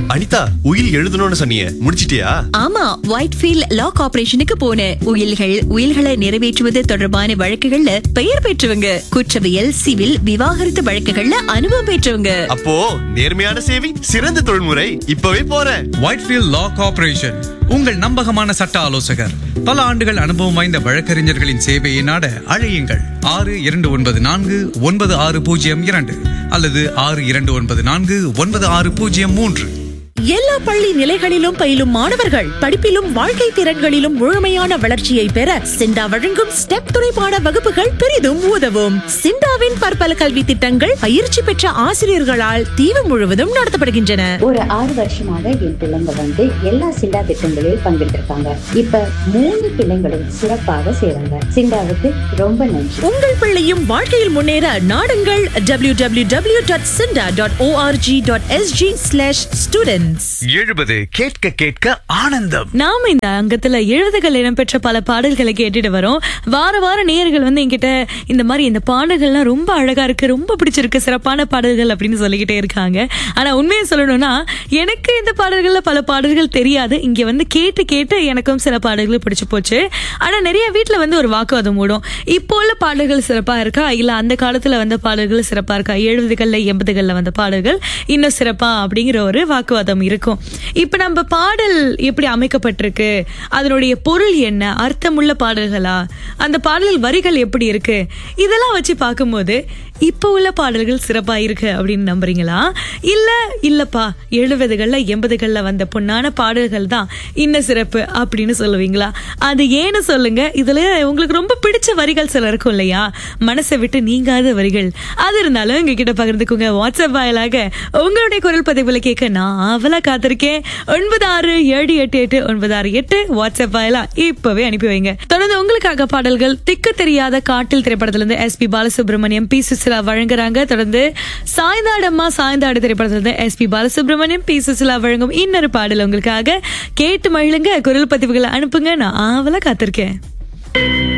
அனிதா உயில் எழுதணும்னு சொன்னியே முடிச்சிட்டியா ஆமா ஒயிட்ஃபீல்ட் லா கார்பரேஷனுக்கு போனேன் உயில்கள் உயில்களை நிறைவேற்றுவது தொடர்பான வழக்குகள்ல பெயர் பெற்றவங்க குற்றவியல் சிவில் விவாகரத்து வழக்குகள்ல அனுபவம் பெற்றவங்க அப்போ நேர்மையான சேவை சிறந்த தொழில்முறை இப்பவே போறேன் ஒயிட்ஃபீல்ட் லா கார்ப்பரேஷன் உங்கள் நம்பகமான சட்ட ஆலோசகர் பல ஆண்டுகள் அனுபவம் வாய்ந்த வழக்கறிஞர்களின் சேவையை நாட அழையுங்கள் ஆறு இரண்டு ஒன்பது நான்கு ஒன்பது ஆறு பூஜ்ஜியம் இரண்டு அல்லது ஆறு இரண்டு ஒன்பது நான்கு ஒன்பது ஆறு பூஜ்ஜியம் மூன்று எல்லா பள்ளி நிலைகளிலும் பயிலும் மாணவர்கள் படிப்பிலும் வாழ்க்கை திறன்களிலும் முழுமையான வளர்ச்சியை பெற சிண்டா வழங்கும் ஸ்டெப் துணைப்பாட வகுப்புகள் பெரிதும் உதவும் சிண்டாவின் பற்பல கல்வி திட்டங்கள் பயிற்சி பெற்ற ஆசிரியர்களால் தீவு முழுவதும் நடத்தப்படுகின்றன ஒரு ஆறு வருஷமாக என் பிள்ளைங்க வந்து எல்லா சிண்டா திட்டங்களில் பங்கெடுத்திருக்காங்க இப்ப மூணு பிள்ளைங்களும் சிறப்பாக செய்றாங்க சிண்டாவுக்கு ரொம்ப நன்றி உங்கள் பிள்ளையும் வாழ்க்கையில் முன்னேற நாடுங்கள் W W W dot SINDA dot O R G dot S G slash students எழுபது கேட்க கேட்க ஆனந்தம் நாம இந்த அங்கத்துல எழுதுகள் இடம்பெற்ற பல பாடல்களை கேட்டுட்டு வரோம் வார வார நேயர்கள் வந்து என்கிட்ட இந்த மாதிரி இந்த பாடல்கள்லாம் ரொம்ப அழகா இருக்கு ரொம்ப பிடிச்சிருக்கு சிறப்பான பாடல்கள் அப்படின்னு சொல்லிக்கிட்டே இருக்காங்க ஆனா உண்மையை சொல்லணும்னா எனக்கு இந்த பாடல்கள்ல பல பாடல்கள் தெரியாது இங்க வந்து கேட்டு கேட்டு எனக்கும் சில பாடல்கள் பிடிச்சு போச்சு ஆனா நிறைய வீட்ல வந்து ஒரு வாக்குவாதம் ஓடும் இப்போ உள்ள பாடல்கள் சிறப்பா இருக்கா இல்ல அந்த காலத்துல வந்த பாடல்கள் சிறப்பா இருக்கா எழுபதுகள்ல எண்பதுகள்ல வந்த பாடல்கள் இன்னும் சிறப்பா அப்படிங்கிற ஒரு வாக்குவாதம் இருக்கும் இப்ப நம்ம பாடல் எப்படி அமைக்கப்பட்டிருக்கு அதனுடைய பொருள் என்ன அர்த்தமுள்ள பாடல்களா அந்த பாடல் வரிகள் எப்படி இருக்கு இதெல்லாம் வச்சு பார்க்கும்போது இப்போ உள்ள பாடல்கள் சிறப்பா இருக்கு அப்படின்னு நம்புறீங்களா இல்ல இல்லப்பா எழுபதுகள்ல எண்பதுகள்ல வந்த பொன்னான பாடல்கள் தான் இன்னும் சிறப்பு அப்படின்னு சொல்லுவீங்களா அது ஏன்னு சொல்லுங்க இதுல உங்களுக்கு ரொம்ப பிடிச்ச வரிகள் சில இருக்கும் இல்லையா மனசை விட்டு நீங்காத வரிகள் அது இருந்தாலும் எங்ககிட்ட பகிர்ந்துக்குங்க வாட்ஸ்அப் வாயிலாக உங்களுடைய குரல் பதிவுல கேட்க நான் ஆவலா காத்திருக்கேன் ஒன்பது ஆறு ஏழு எட்டு எட்டு ஒன்பது ஆறு எட்டு வாட்ஸ்அப் வாயிலா இப்பவே அனுப்பி வைங்க தொடர்ந்து உங்களுக்காக பாடல்கள் திக்கு தெரியாத காட்டில் திரைப்படத்துல இருந்து S P Balasubrahmanyam P Susheela வழங்குறாங்க தொடர்ந்து சாய்ந்தாடம்மா சாய்ந்தாடு திரைப்படத்துல இருந்து S P Balasubrahmanyam P Susheela வழங்கும் இன்னொரு பாடல் உங்களுக்காக கேட்டு மகிழுங்க குரல் பதிவுகளை அனுப்புங்க நான் ஆவலா காத்திருக்கேன்